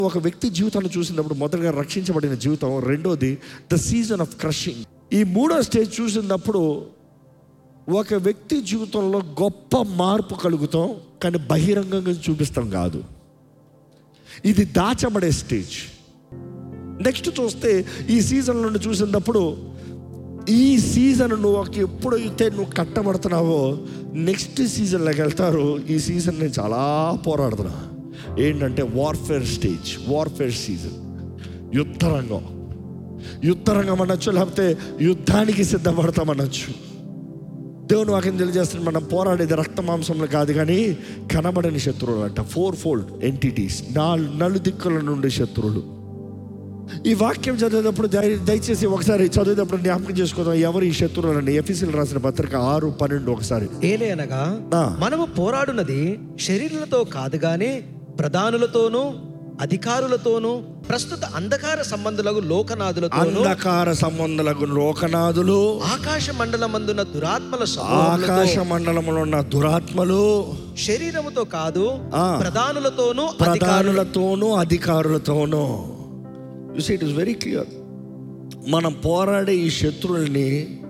ఒక వ్యక్తి జీవితాన్ని చూసినప్పుడు మొదటగా రక్షించబడిన జీవితం రెండోది ద సీజన్ ఆఫ్ క్రషింగ్ ఈ మూడో స్టేజ్ చూసినప్పుడు ఒక వ్యక్తి జీవితంలో గొప్ప మార్పు కలుగుతాం కానీ బహిరంగంగా చూపిస్తాం కాదు ఇది దాచబడే స్టేజ్ నెక్స్ట్ చూస్తే ఈ సీజన్ నుండి చూసినప్పుడు ఈ సీజన్ నువ్వు ఒక ఎప్పుడైతే నువ్వు కట్టబడుతున్నావో నెక్స్ట్ సీజన్లోకి వెళ్తారు ఈ సీజన్ నేను చాలా పోరాడుతున్నా ఏంటంటే వార్ఫేర్ స్టేజ్ వార్ఫేర్ సీజన్ యుద్ధరంగం యుద్ధరంగం అనొచ్చు లేకపోతే యుద్ధానికి సిద్ధపడతామనొచ్చు దేవుని వాక్యం తెలియజేస్తుంది మనం పోరాడేది రక్త మాంసంలో కాదు కానీ కనబడని శత్రువులు అంట ఫోర్ ఫోల్డ్ ఎంటిటీస్ నాలుగు నలు దిక్కుల నుండి శత్రువులు ఈ వాక్యం చదివేటప్పుడు దయ- దయచేసి ఒకసారి చదివేటప్పుడు జ్ఞాపకం చేసుకోదాం ఎవరు ఈ శత్రువులని ఎఫీసీలు రాసిన పత్రిక ఆరు పన్నెండు ఒకసారి ఏలే అనగా ఆ. మనము పోరాడున్నది శరీరులతో కాదు గాని ప్రధానులతోనూ అధికారులతోనూ ప్రస్తుత అంధకార సంబంధులకు లోకనాథులతోనూ అంధకార సంబంధులకు లోకనాథులు ఆకాశ మండలమందున దురాత్మల ఆకాశ సమూహములతో మండలంలో ఉన్న దురాత్మలు శరీరముతో కాదు ఆ. ప్రధానులతోనూ అధికారుల ప్రధానులతోనూ అధికారులతోనూ you see it is very clear మనం పోరాడే ఈ శత్రువుల్ని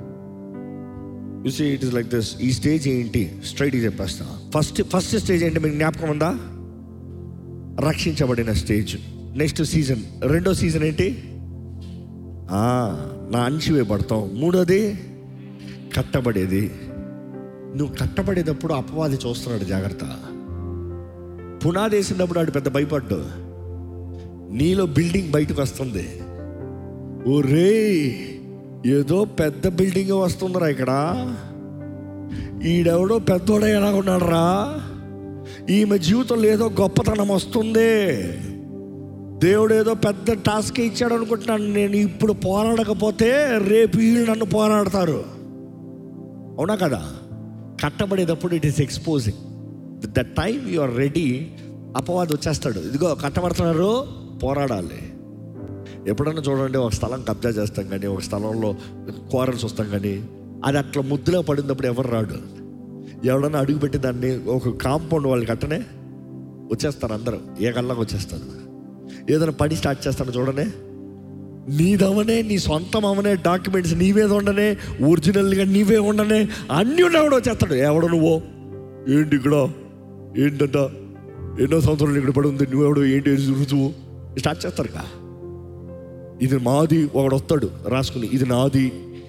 you see it is like this ఈ స్టేజ్ ఏంటి స్ట్రైట్గా చెప్పేస్తా ఫస్ట్ ఫస్ట్ స్టేజ్ ఏంటి మీకు జ్ఞాపకం ఉందా రక్షించబడిన స్టేజ్ నెక్స్ట్ సీజన్ రెండో సీజన్ ఏంటి ఆ, నా అణిచివేయబడతాం మూడోది కట్టబడేది నువ్వు కట్టబడేటప్పుడు అపవాది చూస్తున్నాడు జాగ్రత్త పునాది వేసినప్పుడు ఆడు పెద్ద భయపడ్డు నీలో బిల్డింగ్ బయటకు వస్తుంది ఓ రే ఏదో పెద్ద బిల్డింగ్ వస్తుందిరా ఇక్కడ ఈడెవడో పెద్దోడే ఎలా ఉన్నాడురా ఈమె జీవితంలో ఏదో గొప్పతనం వస్తుంది దేవుడు ఏదో పెద్ద టాస్క్ ఇచ్చాడు అనుకుంటున్నాను నేను ఇప్పుడు పోరాడకపోతే రేపు వీళ్ళు నన్ను పోరాడతారు అవునా కదా కట్టబడేటప్పుడు it is exposing the time you are ready అపవాది వచ్చేస్తాడు ఇదిగో కట్టబడుతున్నారు పోరాడాలి ఎప్పుడన్నా చూడండి ఒక స్థలం కబ్జా చేస్తాం కానీ ఒక స్థలంలో కోరల్స్ వస్తాం కానీ అది అట్లా ముద్దులో పడినప్పుడు ఎవరు రాడు ఎవడన్నా అడుగుపెట్టి దాన్ని ఒక కాంపౌండ్ వాళ్ళు కట్టనే వచ్చేస్తారు అందరూ ఏ కల్లాగా వచ్చేస్తారు ఏదైనా పని స్టార్ట్ చేస్తాను చూడనే నీదవనే నీ సొంతం అవనే డాక్యుమెంట్స్ నీవే ఉండనే ఒరిజినల్గా నీవే ఉండనే అన్నీ ఉన్నవాడు వచ్చేస్తాడు ఎవడు నువ్వు ఏంటి ఇక్కడ ఏంటంట ఎన్నో సంవత్సరాలు ఇక్కడ పడి ఉంది నువ్వెవడు ఏంటి రుజువు స్టార్ట్ చేస్తారుగా ఇది మాది ఒకడు వస్తాడు రాసుకుని ఇది నాది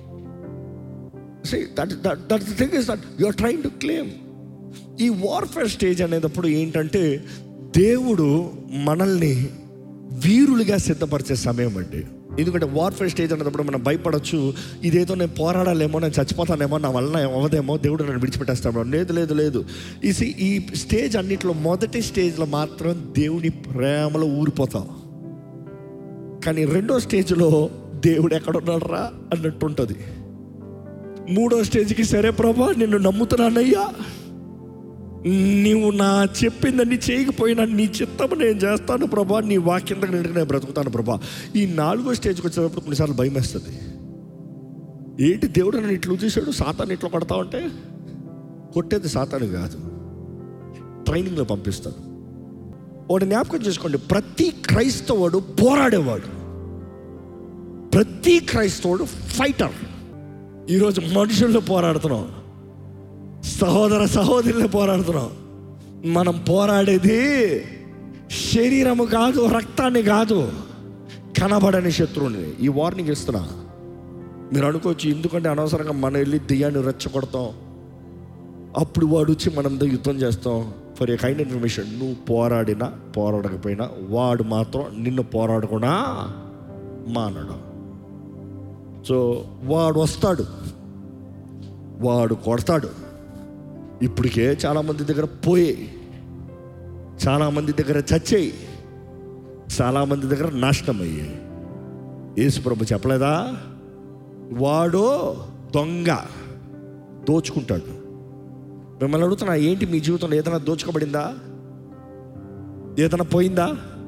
that that thing is that you are trying to claim ఈ వార్ఫేర్ స్టేజ్ అనేటప్పుడు ఏంటంటే దేవుడు మనల్ని వీరులుగా సిద్ధపరిచే సమయం అండి ఎందుకంటే వార్ఫేర్ స్టేజ్ అనేటప్పుడు మనం భయపడవచ్చు ఇదేదో నేను పోరాడాలేమో నేను చచ్చిపోతానేమో నా వలన అవ్వదేమో దేవుడు నన్ను విడిచిపెట్టేస్తామో లేదు లేదు లేదు ఈ సి- ఈ స్టేజ్ అన్నిట్లో మొదటి స్టేజ్లో మాత్రం దేవుని ప్రేమలో ఊరిపోతాం కానీ రెండో స్టేజ్లో దేవుడు ఎక్కడున్నాడు రా అన్నట్టు ఉంటుంది మూడో స్టేజ్కి సరే ప్రభా నిన్ను నమ్ముతున్నానయ్యా నీవు నా చెప్పిందని చేయకపోయినా నీ చిత్తము నేను చేస్తాను ప్రభా నీ వాక్యం దగ్గర నేను బ్రతుకుతాను ప్రభా ఈ నాలుగో స్టేజ్కి వచ్చేటప్పుడు కొన్నిసార్లు భయం వేస్తుంది ఏంటి దేవుడు నన్ను ఇట్లా చూసాడు సాతాన్ని ఇట్లా కొడతా ఉంటే కొట్టేది సాతాను కాదు ట్రైనింగ్లో పంపిస్తాను వాడు జ్ఞాపకం చేసుకోండి ప్రతి క్రైస్తవుడు పోరాడేవాడు ప్రతి క్రైస్తవుడు ఫైటర్ ఈరోజు మనుషుల్లో పోరాడుతున్నాం సహోదర సహోదరులు పోరాడుతున్నాం మనం పోరాడేది శరీరము కాదు రక్తాన్ని కాదు కనబడని శత్రువుని ఈ వార్నింగ్ ఇస్తున్నా మీరు అనుకోవచ్చు ఎందుకంటే అనవసరంగా మనం వెళ్ళి దెయ్యాన్ని రెచ్చగొడతాం అప్పుడు వాడు వచ్చి మనంతో యుద్ధం చేస్తాం ఫర్ ఏ కైండ్ ఇన్ఫర్మేషన్ నువ్వు పోరాడినా పోరాడకపోయినా వాడు మాత్రం నిన్ను పోరాడకుండా మానడం సో వాడు వస్తాడు వాడు కొడతాడు ఇప్పటికే చాలామంది దగ్గర పోయే చాలామంది దగ్గర చచ్చేయి చాలామంది దగ్గర నాశనం అయ్యాయి యేసు ప్రభు చెప్పలేదా వాడు దొంగ దోచుకుంటాడు మిమ్మల్ని అడుగుతున్నా ఏంటి మీ జీవితంలో ఏదైనా దోచుకోబడిందా ఏదైనా పోయిందా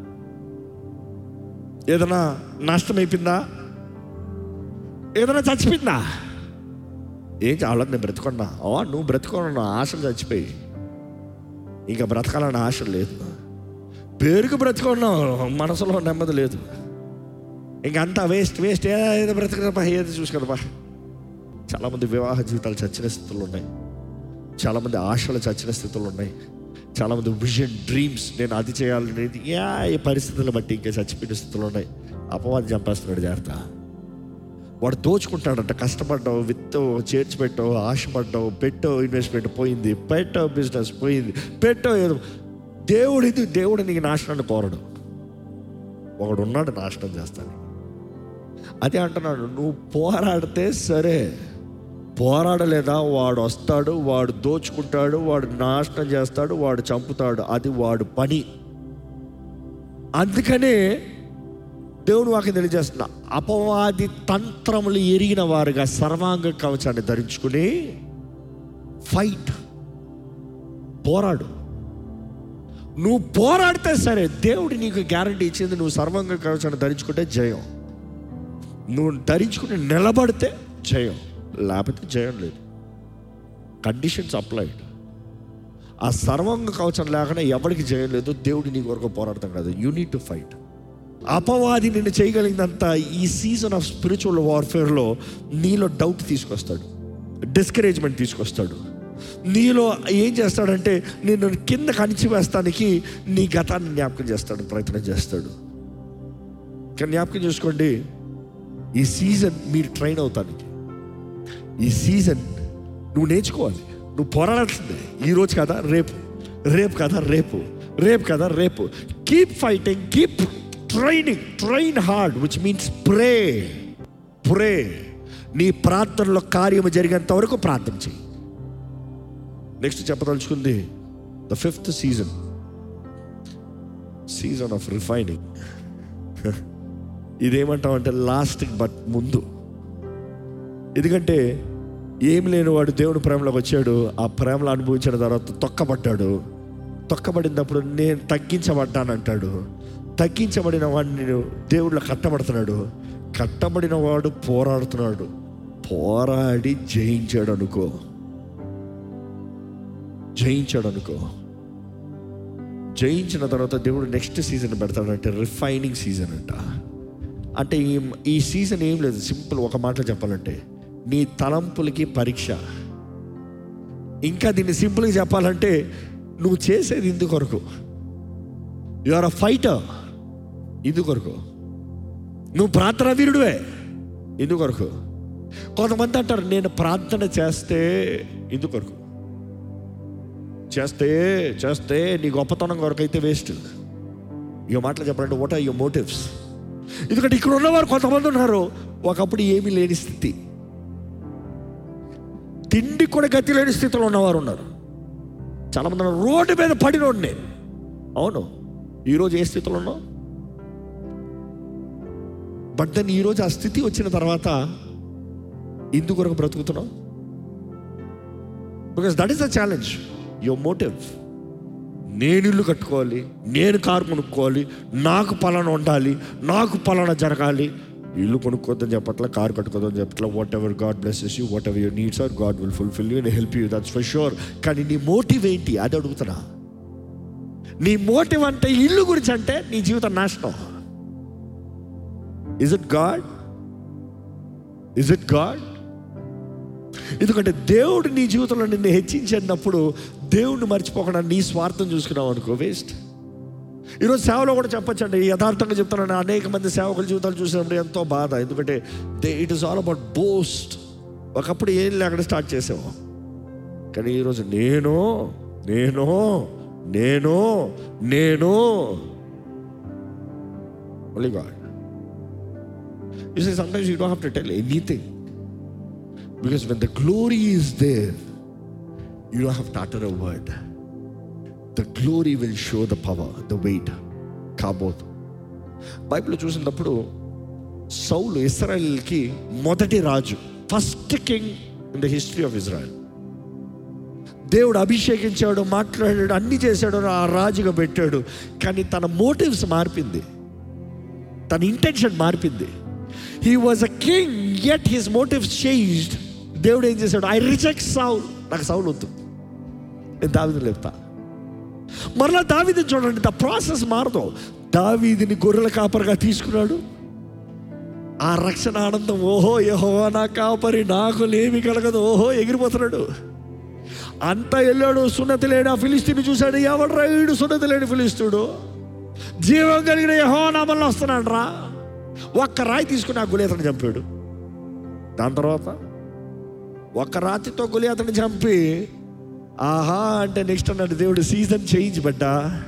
ఏదైనా నష్టం అయిపోయిందా ఏదైనా చచ్చిపోయిందా ఏం చాలని నేను బ్రతుకున్నా ఓ నువ్వు బ్రతుకున్న ఆశలు చచ్చిపోయి ఇంకా బ్రతకాలన్న ఆశ లేదు పేరుకు బ్రతుకున్నాం మనసులో నెమ్మది లేదు ఇంకంతా వేస్ట్ వేస్ట్ ఏదో బ్రతకదప్పా ఏది చూసుకోదప్పా చాలామంది వివాహ జీవితాలు చచ్చిన స్థితులు ఉన్నాయి చాలామంది ఆశలు చచ్చిన స్థితులు ఉన్నాయి చాలామంది విజన్ డ్రీమ్స్ నేను అది చేయాలనేది యా ఈ పరిస్థితులను బట్టి ఇంకా చచ్చిపోయిన స్థితులు ఉన్నాయి అపవాదం చంపేస్తున్నాడు జాగ్రత్త వాడు దోచుకుంటాడంట కష్టపడ్డావు విత్తు చేర్చి పెట్టావు ఆశపడ్డావు పెట్టావు ఇన్వెస్ట్మెంట్ పోయింది పెట్టావు బిజినెస్ పోయింది పెట్టావు ఏదో దేవుడు ఇది దేవుడు నీకు నాశనాన్ని కోరడు ఒకడు ఉన్నాడు నాశనం చేస్తాను అదే అంటున్నాడు నువ్వు పోరాడితే సరే పోరాడలేదా వాడు వస్తాడు వాడు దోచుకుంటాడు వాడు నాశనం చేస్తాడు వాడు చంపుతాడు అది వాడు పని అందుకనే దేవుడు వాకి తెలియజేస్తున్నా అపవాది తంత్రములు ఎరిగిన వారుగా సర్వాంగ కవచాన్ని ధరించుకుని ఫైట్ పోరాడు నువ్వు పోరాడితే సరే దేవుడు నీకు గ్యారంటీ ఇచ్చింది నువ్వు సర్వాంగ కవచాన్ని ధరించుకుంటే జయం నువ్వు ధరించుకుని నిలబడితే జయం లేకపోతే జయం లేదు కండిషన్స్ అప్లైడ్ ఆ సర్వంగ కవచం లేకుండా ఎవరికి జయం లేదు దేవుడు నీ కొరకు పోరాడతాం కాదు యూ నీడ్ టు ఫైట్ అపవాది నిన్ను చేయగలిగినంత ఈ సీజన్ ఆఫ్ స్పిరిచువల్ వార్ఫేర్లో నీలో డౌట్ తీసుకొస్తాడు డిస్కరేజ్మెంట్ తీసుకొస్తాడు నీలో ఏం చేస్తాడంటే నిన్ను కింద కణిచివేస్తానికి నీ గతాన్ని జ్ఞాపకం చేస్తాడు ప్రయత్నం చేస్తాడు కానీ జ్ఞాపకం చేసుకోండి ఈ సీజన్ మీరు ట్రైన్ అవుతానికి ఈ సీజన్ నువ్వు నేర్చుకోవాలి నువ్వు పోరాడాల్సిందే ఈరోజు కదా రేపు రేపు కదా రేపు రేపు కదా రేపు keep fighting keep training train hard which means pray pray నీ ప్రార్థనలో కార్యము జరిగేంత వరకు ప్రార్థన చెయ్యి నెక్స్ట్ చెప్పదలుచుకుంది the fifth season season of refining ఇదేమంటాం అంటే లాస్ట్ బట్ ముందు ఎందుకంటే ఏం లేని వాడు దేవుని ప్రేమలోకి వచ్చాడు ఆ ప్రేమలో అనుభవించిన తర్వాత తొక్కబడ్డాడు తొక్కబడినప్పుడు నేను తగ్గించబడ్డానంటాడు తగ్గించబడిన వాడిని దేవుడిలో కట్టబడుతున్నాడు కట్టబడిన వాడు పోరాడుతున్నాడు పోరాడి జయించాడు అనుకో జయించాడు అనుకో జయించిన తర్వాత దేవుడు నెక్స్ట్ సీజన్ పెడతాడంటే రిఫైనింగ్ సీజన్ అంట అంటే ఈ ఈ సీజన్ ఏం లేదు సింపుల్ ఒక మాటలో చెప్పాలంటే నీ తలంపులకి పరీక్ష ఇంకా దీన్ని సింపుల్గా చెప్పాలంటే నువ్వు చేసేది ఇందు కొరకు యు ఆర్ అ ఫైటర్ ఇందు కొరకు నువ్వు ప్రార్థన వీరుడువే ఇందు కొరకు కొంతమంది అంటారు నేను ప్రార్థన చేస్తే ఇందు కొరకు చేస్తే చేస్తే నీ గొప్పతనం కొరకు అయితే వేస్ట్ ఇక మాటలు చెప్పాలంటే వాట్ ఆర్ యువర్ మోటివ్స్ ఎందుకంటే ఇక్కడ ఉన్నవారు కొంతమంది ఉన్నారు ఒకప్పుడు ఏమీ లేని స్థితి తిండి కూడా గతి లేని స్థితిలో ఉన్నవారు ఉన్నారు చాలామంది ఉన్నారు, రోడ్డు మీద పడినోడు నేను అవును ఈరోజు ఏ స్థితిలో ఉన్నావు బట్ దెన్ ఈరోజు ఆ స్థితి వచ్చిన తర్వాత ఎందుకు కొరకు బ్రతుకుతున్నావు because that is the challenge your motive నేను ఇల్లు కట్టుకోవాలి నేను కారు కొనుక్కోవాలి నాకు పలానా ఉండాలి నాకు పలానా జరగాలి ఇల్లు కొనుక్కోద్దని చెప్పట్లా కారు కట్టుకోదని చెప్పట్లా whatever God blesses you whatever your needs are God will fulfil you help you that's for sure కానీ నీ మోటివ్ ఏంటి అది అడుగుతున్నా నీ మోటివ్ అంటే ఇల్లు గురించి అంటే నీ జీవితం నాశనం is it God is it God ఎందుకంటే దేవుడు నీ జీవితంలో నిన్ను హెచ్చించినప్పుడు దేవుడిని మర్చిపోకుండా నీ స్వార్థం చూసుకున్నావు అనుకో వేస్ట్ ఈరోజు సేవలో కూడా చెప్పొచ్చండి యథార్థంగా చెప్తున్నాను అనేక మంది సేవకుల జీవితాలు చూసినప్పుడు ఎంతో బాధ ఎందుకంటే they it is all about boast ఒకప్పుడు ఏం లేకుండా స్టార్ట్ చేసాము కానీ ఈరోజు నేను నేను నేను నేను only God you say sometimes you don't have to tell anything Because when the glory is there, you don't have to utter a word. The glory will show the power, the weight. కాబోదు Bible చూసినప్పుడు Saul ఇస్రాయల్కి మొదటి రాజు first king in the history of Israel దేవుడు అభిషేకించాడు మాట్లాడాడు అన్ని చేశాడు ఆ రాజుగా పెట్టాడు కానీ తన మోటివ్స్ మారిపింది తన ఇంటెన్షన్ మారిపింది he was a king yet his motives changed దేవుడు ఏం చేశాడు ఐ రిజెక్ట్ సౌల్ నాకు సౌల్ వద్దు నేను దావిని లేపుతా మరలా దావీదిని చూడండి ద ప్రాసెస్ మారదు దావీదిని గొర్రెల కాపరిగా తీసుకున్నాడు ఆ రక్షణ ఆనందం ఓహో యహో నా కాపరి నాకు లేమి కలగదు ఓహో ఎగిరిపోతున్నాడు అంతా వెళ్ళాడు సున్నతి లేని ఆ ఫిలిస్తీని చూశాడు ఎవడు రైడు సున్నతి లేని ఫిలిస్తుడు జీవం కలిగిన యహో నామల్లో వస్తున్నాడు రా ఒక్క రాయి తీసుకుని ఆ గులేతను చంపాడు దాని తర్వాత ఒక్క రాతితో గులేతను చంపి ఆహా అంటే నెక్స్ట్ అన్నాడు దేవుడు సీజన్ చేంజ్ బడ్డా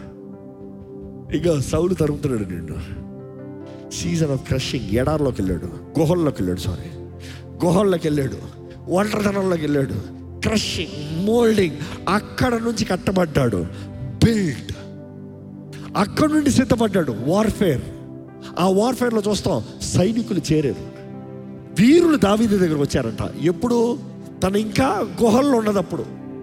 ఇక సౌలు తరుముతున్నాడు నిన్ను సీజన్ ఆఫ్ క్రషింగ్ ఎడార్లోకి వెళ్ళాడు గుహల్లోకి వెళ్ళాడు సారీ గుహల్లోకి వెళ్ళాడు ఒంటరితనంలోకి వెళ్ళాడు క్రషింగ్ మోల్డింగ్ అక్కడ నుంచి కట్టబడ్డాడు బిల్డ్ అక్కడ నుండి సిద్ధపడ్డాడు వార్ఫేర్ ఆ వార్ఫేర్లో చూస్తాం సైనికులు చేరారు వీరులు దావీదు దగ్గరకు వచ్చారంట ఎప్పుడు తను ఇంకా గుహల్లో ఉన్నదప్పుడు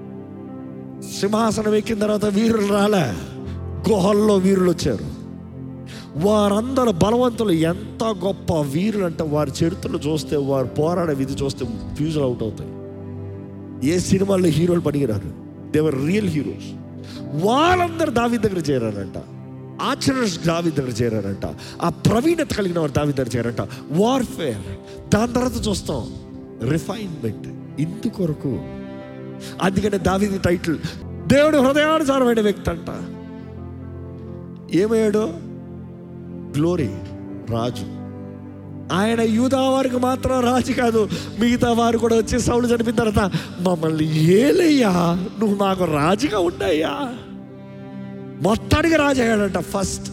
సింహాసనం ఎక్కిన తర్వాత వీరులు రాలే గుహల్లో వీరులు వచ్చారు వారందరు బలవంతులు ఎంత గొప్ప వీరులు అంటే వారి చరిత్రలు చూస్తే వారు పోరాడే విధి చూస్తే ఫ్యూజులు అవుట్ అవుతాయి ఏ సినిమాల్లో హీరోలు పనికిరారు దేవర్ రియల్ హీరోస్ వాళ్ళందరూ దావి దగ్గర చేరారంట ఆచరణస్ దావి దగ్గర చేరారంట ఆ ప్రవీణత కలిగిన వారు దావి దగ్గర చేరారంట వార్ఫేర్ దాని తర్వాత చూస్తాం రిఫైన్మెంట్ ఇందుకొరకు అందుకనే దావిది టైటిల్ దేవుడు హృదయానుసారమైన వ్యక్తి అంట ఏమయ్యాడు గ్లోరీ రాజు ఆయన యూదా వారికి మాత్రం రాజు కాదు మిగతా వారు కూడా వచ్చి సౌలు చనిపోయిన తర్వాత మమ్మల్ని ఏలయ్యా నువ్వు మాకు రాజుగా ఉండయ్యా మొత్తానికి రాజు అయ్యాడంట first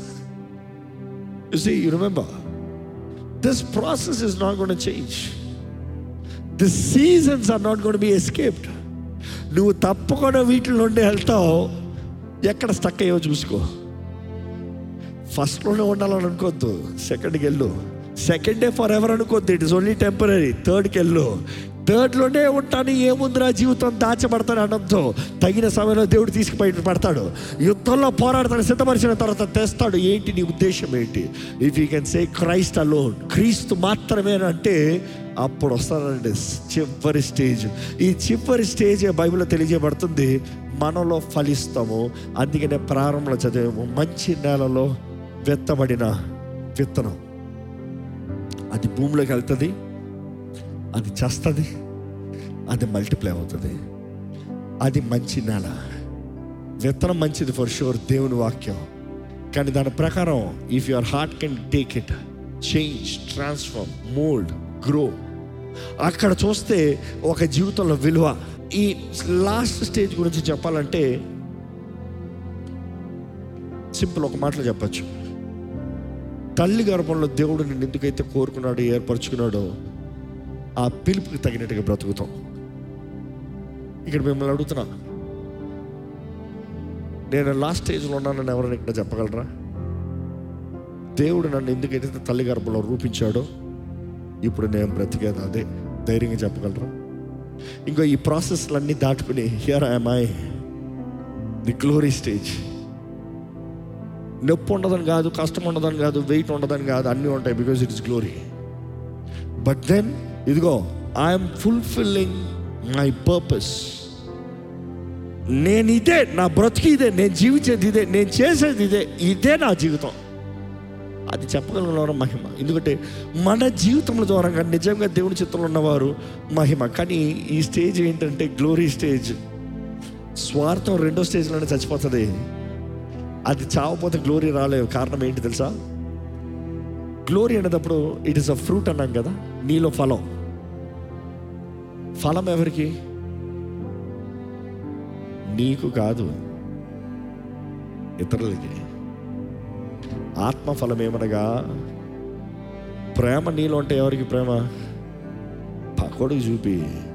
you see you remember this process is not gonna change the seasons are not gonna be escaped నువ్వు తప్పకుండా వీటిలో నుండి వెళ్తావు ఎక్కడ స్టక్ అయ్యో చూసుకో ఫస్ట్లోనే ఉండాలని అనుకోవద్దు సెకండ్కి వెళ్ళు సెకండ్ డే ఫర్ ఎవర్ అనుకోవద్దు ఇట్ ఇస్ ఓన్లీ టెంపరీ థర్డ్కి వెళ్ళు థర్డ్లోనే ఉంటాను ఏముందిరా జీవితం దాచబడతాను అనొద్దు తగిన సమయంలో దేవుడు తీసుకుపోయి పడతాడు యుద్ధంలో పోరాడతాడు సిద్ధపరిచిన తర్వాత తెస్తాడు ఏంటి నీ ఉద్దేశం ఏంటి if you can say Christ alone క్రీస్తు మాత్రమే అంటే అప్పుడు వస్తానండి చివరి స్టేజ్ ఈ చివరి స్టేజ్ బైబిల్లో తెలియజేయబడుతుంది మనలో ఫలిస్తాము అందుకనే ప్రారంభంలో చదివాము మంచి నేలలో వెత్తబడిన విత్తనం అది భూమిలోకి వెళ్తుంది అది చేస్తుంది అది మల్టిప్లై అవుతుంది అది మంచి నేల విత్తనం మంచిది ఫర్ షూర్ దేవుని వాక్యం కానీ దాని ప్రకారం if your heart can take it change transform mould grow అక్కడ చూస్తే ఒక జీవితంలో విలువ ఈ లాస్ట్ స్టేజ్ గురించి చెప్పాలంటే సింపుల్ ఒక మాటలో చెప్పచ్చు తల్లి గర్భంలో దేవుడు నిన్ను ఎందుకైతే కోరుకున్నాడో ఏర్పరచుకున్నాడో ఆ పిలుపుకి తగినట్టుగా బ్రతుకుతాం ఇక్కడ మిమ్మల్ని అడుగుతున్నా నేను లాస్ట్ స్టేజ్లో ఉన్నానని ఎవరైనా ఇక్కడ చెప్పగలరా దేవుడు నన్ను ఎందుకైతే తల్లి గర్భంలో రూపించాడో ఇప్పుడు నేను బ్రతికేది అదే ధైర్యంగా చెప్పగలరా ఇంకో ఈ ప్రాసెస్లన్నీ దాటుకుని here I the glory stage నొప్పి ఉండదని కాదు కష్టం ఉండదని కాదు వెయిట్ ఉండదని కాదు అన్నీ ఉంటాయి because it's glory but then ఇదిగో ఐఎమ్ ఫుల్ఫిల్లింగ్ మై పర్పస్ నేను ఇదే నా బ్రతికి ఇదే నేను జీవించేది ఇదే నేను చేసేది ఇదే ఇదే నా జీవితం అది చెప్పగలను మహిమ ఎందుకంటే మన జీవితంలో ద్వారా నిజంగా దేవుని చిత్రంలో ఉన్నవారు మహిమ కానీ ఈ స్టేజ్ ఏంటంటే గ్లోరీ స్టేజ్ స్వార్థం రెండో స్టేజ్లోనే చచ్చిపోతుంది అది చావపోతే గ్లోరీ రాలేదు కారణం ఏంటి తెలుసా గ్లోరీ అనేటప్పుడు ఇట్ ఇస్ అ ఫ్రూట్ అన్నాం కదా నీలో ఫలం ఫలం ఎవరికి నీకు కాదు ఇతరులకి ఆత్మఫలం ఏమనగా ప్రేమ నీలో ఉంటే ఎవరికి ప్రేమ పకోడికి చూపి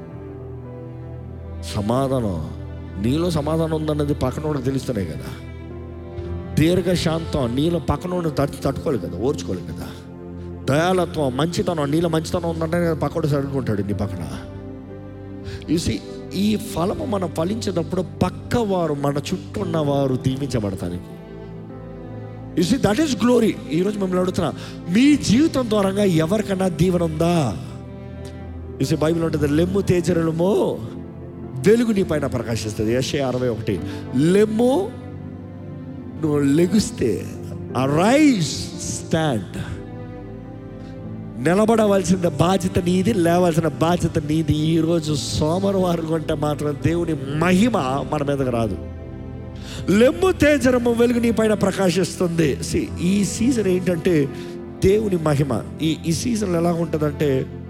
సమాధానం నీలో సమాధానం ఉందన్నది పక్కనోడికి తెలుస్తూనే కదా దీర్ఘ శాంతం నీలో పక్కనోడు తట్టు తట్టుకోలేదు కదా ఓర్చుకోలేదు కదా దయాలత్వం మంచితనం నీలో మంచితనం ఉందంటే పక్కడు సరుకుంటాడు నీ పక్కన చూసి ఈ ఫలము మనం ఫలించేటప్పుడు పక్కవారు మన చుట్టూ ఉన్నవారు దీవించబడతానికి యూసి దట్ ఈస్ గ్లోరీ ఈరోజు మిమ్మల్ని అడుగుతున్నా మీ జీవితం ద్వారంగా ఎవరికైనా దీవెన ఉందా యూసి బైబిల్ ఉంటుంది లెమ్ము తేజరలము వెలుగు నీ పైన ప్రకాశిస్తుంది యశే అరవై ఒకటి లెమ్ము నువ్వు లెగుస్తే ఆ రైజ్ స్టాండ్ నిలబడవలసిన బాధ్యత నీది లేవలసిన బాధ్యత నీది ఈరోజు సోమవారం కొంటే మాత్రం దేవుని మహిమ మన మీదకి రాదు లెమ్ము తేజరము వెలుగు నీ పైన ప్రకాశిస్తుంది See, ఈ సీజన్ ఏంటంటే దేవుని మహిమ ఈ ఈ సీజన్ ఎలా ఉంటుందంటే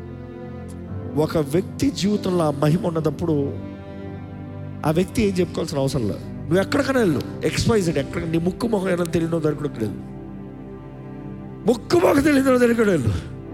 ఒక వ్యక్తి జీవితంలో ఆ మహిమ ఉన్నప్పుడు ఆ వ్యక్తి ఏం చెప్పుకోవాల్సిన అవసరం లేదు నువ్వు ఎక్కడికైనా వెళ్ళు ఎక్స్పైజెడ్ ఎక్కడ నీ ముక్కు మొహం ఎలా తెలియనో దొరకడం లేదు ముక్కు మొహం తెలియనో దొరకడం వెళ్ళు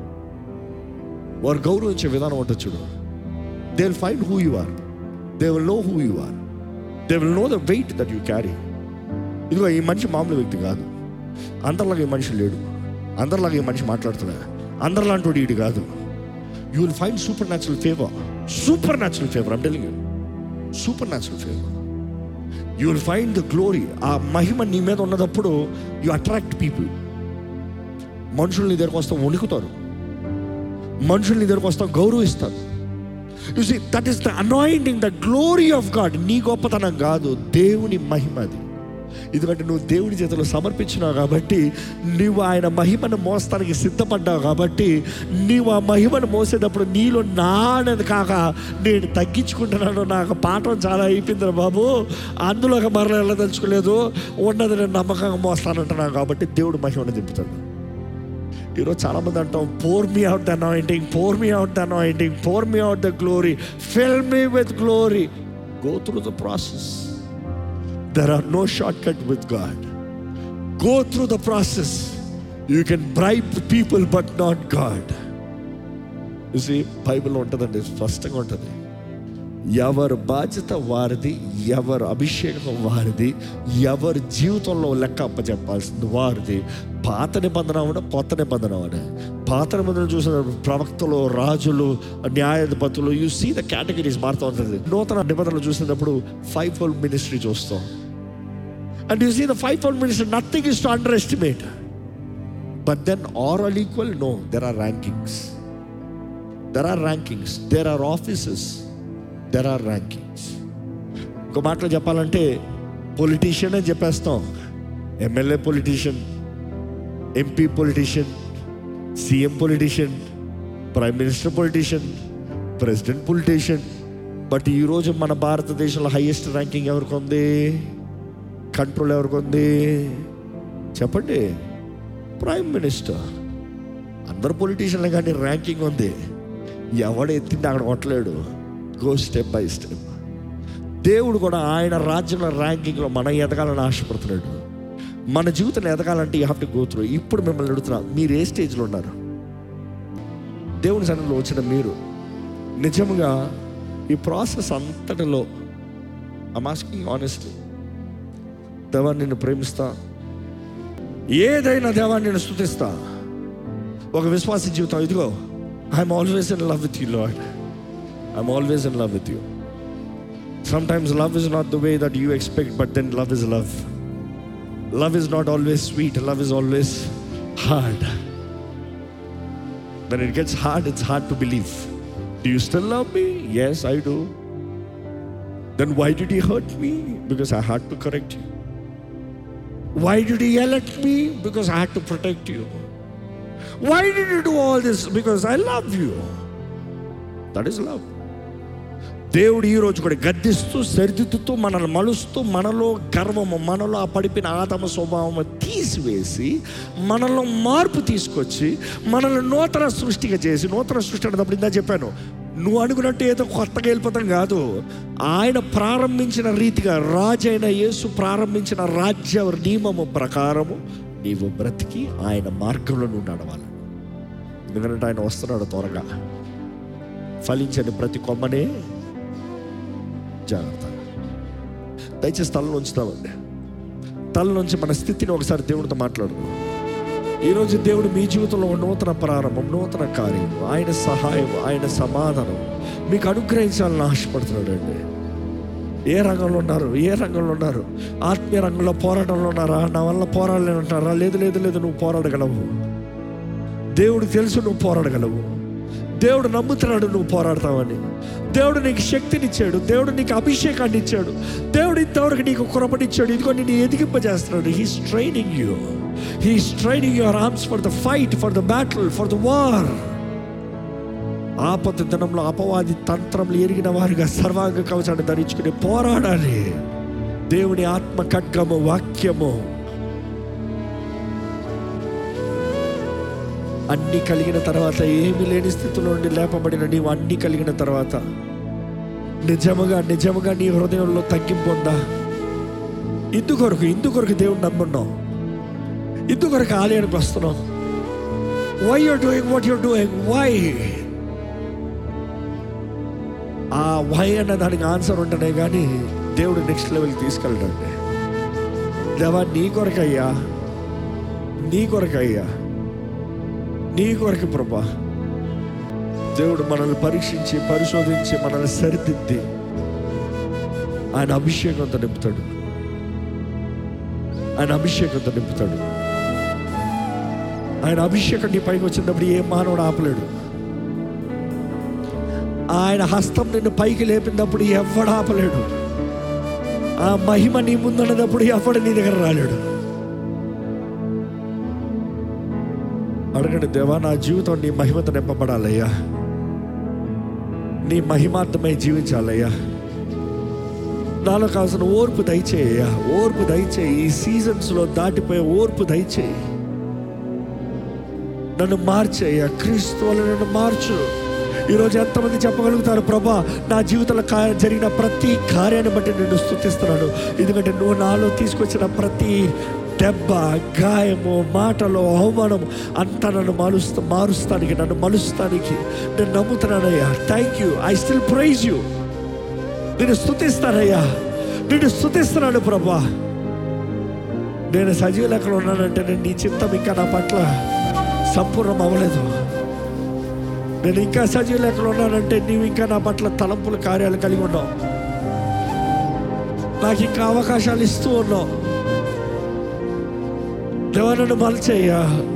వారు గౌరవించే విధానం ఉంటుంది చూడు they will find who you are they will know who you are they will know the weight that you carry ఇదిగో ఈ మనిషి మామూలు వ్యక్తి కాదు అందరిలాగా ఈ మనిషి లేడు అందరిలాగా ఈ మనిషి మాట్లాడుతున్నా అందరిలాంటి ఈడు కాదు you will find supernatural favour supernatural favour I'm telling you supernatural favour you will find the glory ఆ మహిమ నీ మీద ఉన్నదప్పుడు యు అట్రాక్ట్ పీపుల్ మనుషులు నీ దగ్గరకు వస్తాం వణుకుతారు మనుషులు నీ దగ్గరకు వస్తాం గౌరవిస్తారు you see that is the anointing the glory of God నీ గొప్పతనం కాదు దేవుని మహిమ అది ఎందుకంటే నువ్వు దేవుని చేతిలో సమర్పించినావు కాబట్టి నువ్వు ఆయన మహిమను మోస్తానికి సిద్ధపడ్డావు కాబట్టి నీవు ఆ మహిమను మోసేటప్పుడు నీలో నానేది కాక నేను తగ్గించుకుంటున్నాను నాకు పాఠం చాలా అయిపోయిందిరా బాబు అందులోకి మరల వెళ్ళదలుచుకోలేదు ఉన్నది నేను నమ్మకంగా మోస్తానంటున్నాను కాబట్టి దేవుడు మహిమను దింపుతాడు ఈరోజు చాలా మంది అంటాం pour me out the anointing pour me out the anointing pour me out the glory fill me with glory go through the process there are no shortcut with God go through the process you can bribe people but not God చూసి బైబిల్లో ఉంటుందండి స్పష్టంగా ఉంటుంది ఎవరి బాధ్యత వారిది ఎవరి అభిషేకం వారిది ఎవరి జీవితంలో లెక్క అప్పచెప్పాల్సింది వారిది పాత నిబంధన అవడం కొత్త నిబంధన అవడం పాత నిబంధన చూసిన ప్రవక్తలు రాజులు న్యాయాధిపతులు యు సీ ద కేటగిరీస్ మారుతూ ఉంటుంది నూతన నిబంధనలు చూసినప్పుడు ఫైవ్ ఫోల్డ్ మినిస్ట్రీ చూస్తాం and you see the five fold ministry nothing is to underestimate but then are all equal no there are rankings there are rankings there are offices there are rankings ఇంకో మాటలో చెప్పాలంటే politician అని చెప్పేస్తాం MLA politician MP politician CM politician prime minister politician president politician but ఈరోజు మన భారతదేశంలో highest ranking ఎవరికి ఉంది కంట్రోల్ ఎవరికి ఉంది చెప్పండి ప్రైమ్ మినిస్టర్ అందరు పొలిటీషియన్లు కానీ ర్యాంకింగ్ ఉంది ఎవడు ఎత్తిండి అక్కడ కొట్టలేడు గో స్టెప్ బై స్టెప్ దేవుడు కూడా ఆయన రాజ్యంలో ర్యాంకింగ్లో మనం ఎదగాలని ఆశపడుతున్నాడు మన జీవితం ఎదగాలంటే you have to go through ఇప్పుడు మిమ్మల్ని అడుగుతున్నా మీరు ఏ స్టేజ్లో ఉన్నారు దేవుని సన్నిధిలో వచ్చిన మీరు నిజంగా ఈ ప్రాసెస్ అంతటిలో ఐమ్ ఆస్కింగ్ ఆనెస్ట్లీ దేవా నిన్ను ప్రేమిస్తా ఏదైనా దేవా నేను స్థుతిస్తా ఒక విశ్వాస జీవితం ఇదిగో I'm always in love with you Lord I'm always in love with you sometimes love is not the way that you expect but then love is love love is not always sweet love is always hard When it gets hard, it's hard to believe. Do you still love me? Yes, I do. Then why did you hurt me? Because I had to correct you. Why did you yell at me? Because I had to protect you. Why did you do all this? Because I love you. That is love. దేవుడు ఈ రోజు కూడా గద్దిస్తూ సరిదిద్దుతూ మనల్ని మలుస్తూ మనలో గర్వము మనలో ఆ పడిపోయిన ఆతమ స్వభావము తీసివేసి మనలో మార్పు తీసుకొచ్చి మనల్ని నూతన సృష్టిగా చేసి నూతన సృష్టి అనేటప్పుడు ఇందా చెప్పాను నువ్వు అనుకున్నట్టు ఏదో కొత్తగా వెళ్ళిపోతాం కాదు ఆయన ప్రారంభించిన రీతిగా రాజైన యేసు ప్రారంభించిన రాజ్య నియమము ప్రకారము నీవు బ్రతికి ఆయన మార్గంలో నువ్వు నడవాలి ఎందుకంటే ఆయన వస్తున్నాడు త్వరగా ఫలించని ప్రతి కొమ్మనే జాగ్రత్త దయచేసి తల ఉంచుతామండి తల నుంచి మన స్థితిని ఒకసారి దేవుడితో మాట్లాడు ఈరోజు దేవుడు మీ జీవితంలో ఒక నూతన ప్రారంభం నూతన కార్యం ఆయన సహాయం ఆయన సమాధానం మీకు అనుగ్రహించాలని ఆశపడుతున్నాడు అండి ఏ రంగంలో ఉన్నారు ఏ రంగంలో ఉన్నారు ఆత్మీయ రంగంలో పోరాటంలో ఉన్నారా నా వల్ల పోరాడలేనంటారా లేదు లేదు లేదు నువ్వు పోరాడగలవు దేవుడికి తెలుసు నువ్వు పోరాడగలవు దేవుడు నమ్ముతున్నాడు నువ్వు పోరాడతావని దేవుడు నీకు శక్తినిచ్చాడు దేవుడు నీకు అభిషేకాన్ని ఇచ్చాడు దేవుడు ఇంతవరకు నీకు కృపనిచ్చాడు ఇదిగో నేను ఎదిగింపజేస్తున్నాడు he's training you he's training your arms for the fight for the battle for the war ఆపద దినంలో అపవాది తంత్రములు ఎరిగిన వారిగా సర్వాంగ కవచాన్ని ధరించుకుని పోరాడాలి దేవుని ఆత్మ ఖడ్గము వాక్యము అన్ని కలిగిన తర్వాత ఏమీ లేని స్థితిలో నుండి లేపబడిన నీవు అన్ని కలిగిన తర్వాత నిజముగా నిజముగా నీ హృదయంలో తగ్గింపు ఉందా ఇందుకొరకు ఇందుకొరకు దేవుడు నమ్మున్నావు ఇందుకొరకు ఆలయానికి వస్తున్నావు why you're doing what you're doing why ఆ వై అన్న దానికి ఆన్సర్ ఉంటేనే కానీ దేవుడు నెక్స్ట్ లెవెల్ తీసుకెళ్ళడండి దేవా నీ కొరకయ్యా నీ కొరకయ్యా నీ కొరకు ప్రభా దేవుడు మనల్ని పరీక్షించి పరిశోధించి మనల్ని సరిదిద్ది ఆయన అభిషేకంతో నింపుతాడు ఆయన అభిషేకంతో నింపుతాడు ఆయన అభిషేకం నీ పైకి వచ్చినప్పుడు ఏ మానవుడు ఆపలేడు ఆయన హస్తం నిన్ను పైకి లేపినప్పుడు ఎవడు ఆపలేడు ఆ మహిమ నీ ముందున్నప్పుడు ఎవడు నీ దగ్గర రాలేడు అడగండి దేవా నా జీవితం నీ మహిమతో నింపబడాలయ్యా నీ మహిమార్థమై జీవించాలయ్యా నాలో కావాల్సిన ఓర్పు దయచేయ్యా ఓర్పు దయచేయి ఈ సీజన్స్లో దాటిపోయే ఓర్పు దయచేయి నన్ను మార్చేయ్యా క్రీస్తు వల్ల నన్ను మార్చు ఈరోజు ఎంతమంది చెప్పగలుగుతారు ప్రభా నా జీవితంలో కా జరిగిన ప్రతి కార్యాన్ని బట్టి నేను స్థుతిస్తున్నాను ఎందుకంటే నువ్వు నాలో తీసుకొచ్చిన ప్రతి దెబ్బ గాయము మాటలు అవమానం అంతా నన్ను మారుస్తా మారుస్తానికి నన్ను మలుస్తానికి నేను నమ్ముతున్నానయ్యా thank you I still praise you నేను స్థుతిస్తానయ్యా నేను స్థుతిస్తున్నాను ప్రభా నేను సజీవ లెక్కలో ఉన్నానంటే నేను నీ చిత్తం ఇంకా నా పట్ల సంపూర్ణం అవ్వలేదు నేను ఇంకా సజీవ లెక్కలో ఉన్నానంటే నీవు ఇంకా నా పట్ల తలంపుల కార్యాలు కలిగి ఉన్నావు నాకు ఇంకా అవకాశాలు ఇస్తూ ఉన్నావు దేవా నన్ను మలచేయ్యా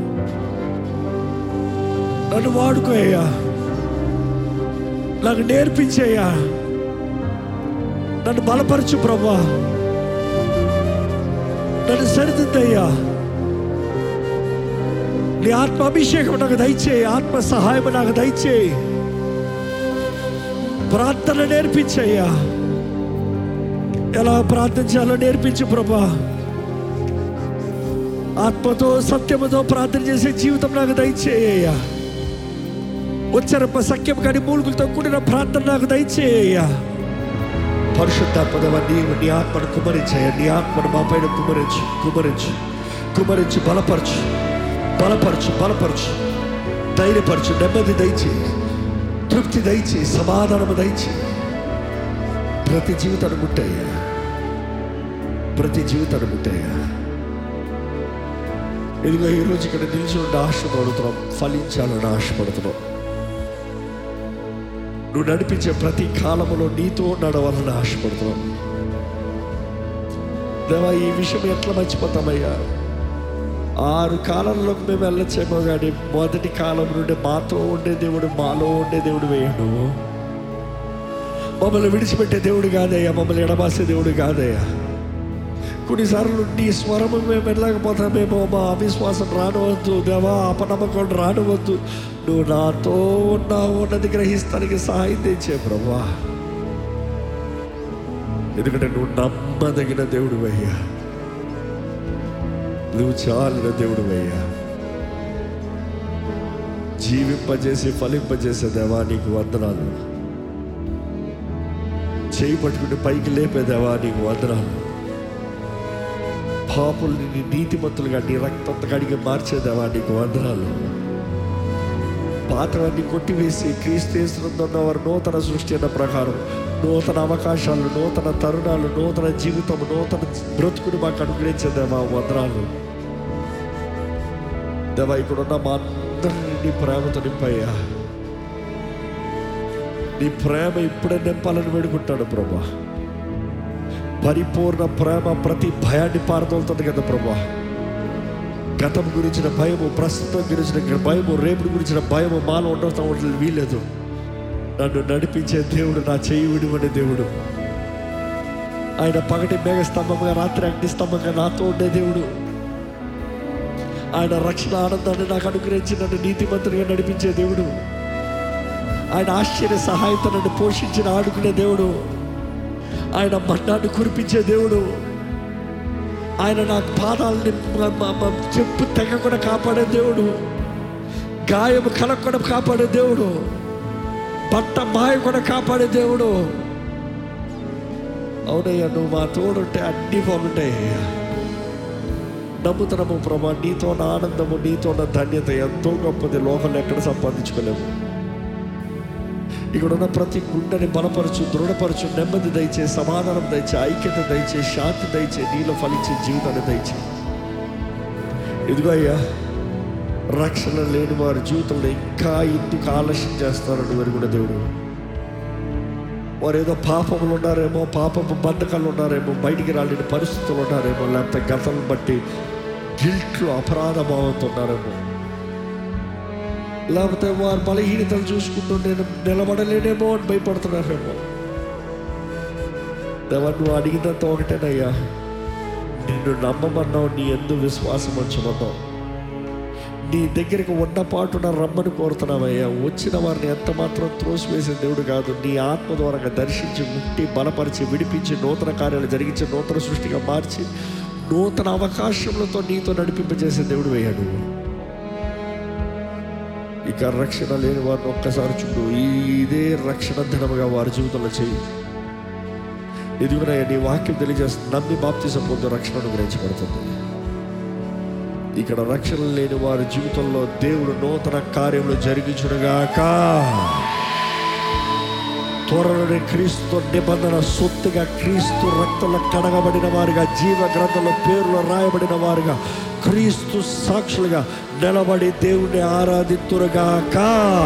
నన్ను వాడుకోయ్యా నాకు నేర్పించేయ్యా నన్ను బలపరచు ప్రభా నన్ను సరిదిద్దయ్యా నీ ఆత్మ అభిషేకం నాకు దయచేయి ఆత్మ సహాయం నాకు దయచేయి ప్రార్థన నేర్పించయ్యా ఎలా ప్రార్థించాలో నేర్పించు ప్రభా ఆత్మతో సత్యముతో ప్రార్థన చేసే జీవితం నాకు దయచేయ్యా వచ్చరప్ప సఖ్యం కానీ మూలుగులతో కూడిన ప్రార్థన నాకు దయచేయ్యా పరిశుద్ధాత్మదవ నీవు నీ ఆత్మను కుమరించాయ నీ ఆత్మను మా పైన కుమరించు కుమరించు కుమరించి బలపరచు బలపరచు బలపరచు ధైర్యపరచు నెమ్మది దయచి తృప్తి దయచి సమాధానము దయచి ప్రతి జీవితాన్ని ముట్టయ్యా ప్రతి జీవితాన్ని ముట్టయ్యా ఇదిగో ఈరోజు ఇక్కడ నిలిచి ఉండి ఆశపడుతున్నాం ఫలించాలని ఆశపడుతున్నాం నువ్వు నడిపించే ప్రతి కాలములో నీతో నడవాలని ఆశపడుతున్నాం దేవా ఈ విషయం ఎట్లా మర్చిపోతామయ్యా ఆరు కాలంలోకి మేము వెళ్ళచ్చేమో కానీ మొదటి కాలం నుండి మాతో ఉండే దేవుడు మాలో ఉండే దేవుడు వేయడు మమ్మల్ని విడిచిపెట్టే దేవుడు కాదయ్యా మమ్మల్ని ఎడబాసే దేవుడు కాదయ్యా కొన్నిసార్లు నీ స్వరము మేము వెళ్ళకపోతామేమో మా అవిశ్వాసం రానవద్దు దేవా అపనమ్మకం రానవద్దు నువ్వు నాతో ఉన్నావు ఉన్నది గ్రహిస్తానికి సహాయం తెచ్చే ప్రభా ఎందుకంటే నువ్వు నమ్మదగిన దేవుడు అయ్యా నువ్వు చాలిన దేవుడు అయ్యా జీవింపజేసి ఫలింపజేసే దేవా నీకు వందనాలు చేయి పట్టుకుని పైకి లేపే దేవా నీకు వందనాలు పాపుల్ని నీ నీతిమంతులుగా నీ రక్తంతో కడిగి మార్చేదేవా నీకు వందనాలు పాత్రలన్నీ కొట్టివేసి క్రీస్తేస్తున్న వారు నూతన సృష్టి అన్న ప్రకారం నూతన అవకాశాలు నూతన తరుణాలు నూతన జీవితం నూతన బ్రతుకుని మాకు అనుగ్రహించేదేవా వందనాలు దేవా ఇక్కడున్న మా అందరినీ నీ ప్రేమతో నింపయ్యా నీ ప్రేమ ఇప్పుడే నింపాలని వేడుకుంటాడు ప్రభా పరిపూర్ణ ప్రేమ ప్రతి భయాన్ని పారదోలుతుంది కదా ప్రభా గతం గురించిన భయము ప్రస్తుతం గురించిన భయము రేపు గురించిన భయము మాలో ఉండటం ఉండలేదు వీలేదు నన్ను నడిపించే దేవుడు నా చేయి విడివని దేవుడు ఆయన పగటి మేఘ స్తంభంగా రాత్రి అగ్ని స్తంభంగా నాతో ఉండే దేవుడు ఆయన రక్షణ ఆనందాన్ని నాకు అనుగ్రహించి నన్ను నీతిమంతుడిగా నడిపించే దేవుడు ఆయన ఆశ్చర్య సహాయంతో నన్ను పోషించిన ఆడుకునే దేవుడు ఆయన మన్నాన్ని కురిపించే దేవుడు ఆయన నా పాదాలని మ- మ- మ- చెప్పు తెగకుండా కాపాడే దేవుడు గాయము కలగకుండా కాపాడే దేవుడు బట్ట మాయ కూడా కాపాడే దేవుడు అవునయ్యా నువ్వు మా తోడుంటే అన్నీ బాగుంటాయి నమ్ముతున్నాము ప్రభా నీతో ఉన్న ఆనందము నీతో ఉన్న ధన్యత ఎంతో గొప్పది లోకంలో ఎక్కడ సంపాదించుకోలేము ఇక్కడ ఉన్న ప్రతి గుండెని బలపరచు దృఢపరచు నెమ్మది దయచే సమాధానం దయచే ఐక్యత దయచే శాంతి దయచే నీలో ఫలించే జీవితాన్ని దయచే ఇదిగో అయ్యా రక్షణ లేని వారి జీవితంలో ఇంకా ఇందుకు ఆలస్యం చేస్తారని వెరుగున దేవుడు వారు ఏదో పాపములు ఉన్నారేమో పాపపు బంధకాలు ఉన్నారేమో బయటికి రాలేని పరిస్థితులు ఉన్నారేమో లేకపోతే గతం బట్టి గిల్ట్లో అపరాధ భావంతో ఉన్నారేమో లేకపోతే వారు బలహీనతలు చూసుకుంటూ నేను నిలబడలేనేమో అని భయపడుతున్నారేమో దేవా నువ్వు అడిగినంత ఒకటేనయ్యా నిన్ను నమ్మమన్నావు నీ ఎందు విశ్వాసం ఉంచమన్నావు నీ దగ్గరికి ఉన్న పాటున రమ్మని కోరుతున్నావయ్యా వచ్చిన వారిని ఎంత మాత్రం త్రోసివేసే దేవుడు కాదు నీ ఆత్మ ద్వారా దర్శించి ముట్టి బలపరిచి విడిపించి నూతన కార్యాలు జరిగించి నూతన సృష్టిగా మార్చి నూతన అవకాశములతో నీతో నడిపింపజేసే దేవుడు వేయాడు ఇక రక్షణ లేని వారిని ఒక్కసారి చూడు ఈ- ఇదే రక్షణ ధనముగా వారి జీవితంలో చేయి ఎదుగునయ్యా నీ వాక్యం తెలియజేస్తుంది నమ్మి బాప్తిజం పొందు రక్షణ అనుగ్రహించబడుతుంది ఇక్కడ రక్షణ లేని వారి జీవితంలో దేవుడు నూతన కార్యములు జరిగించుడుగాక త్వరలోనే క్రీస్తు నిబంధన సొత్తుగా క్రీస్తు రక్తంలో కడగబడిన వారుగా జీవ గ్రంథంలో పేర్లు రాయబడిన వారుగా క్రీస్తు సాక్షులుగా నిలబడి దేవుణ్ణి ఆరాధితురుగాక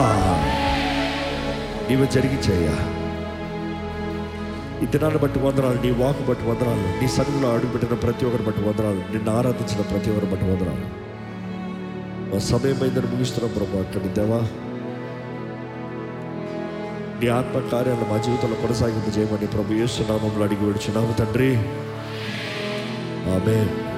ఇవి జరిగించయ్యా ఈ దినాన్ని బట్టి వందనాలు నీ వాకు బట్టి వందనాలు నీ సన్నిధిలో అడుగుపెట్టిన ప్రతి ఒక్కరి బట్టి వందనాలు నిన్ను ఆరాధించిన ప్రతి ఒక్కరి బట్టి వందనాలు మా సమయం అయిందని ముగిస్తున్నాం ప్రభు అక్కడి దేవా నీ ఆత్మ కార్యాలను మా జీవితంలో కొనసాగింపు చేయమని ప్రభు యేసు నామంలో అడిగి విడుచున్నాము తండ్రి ఆమె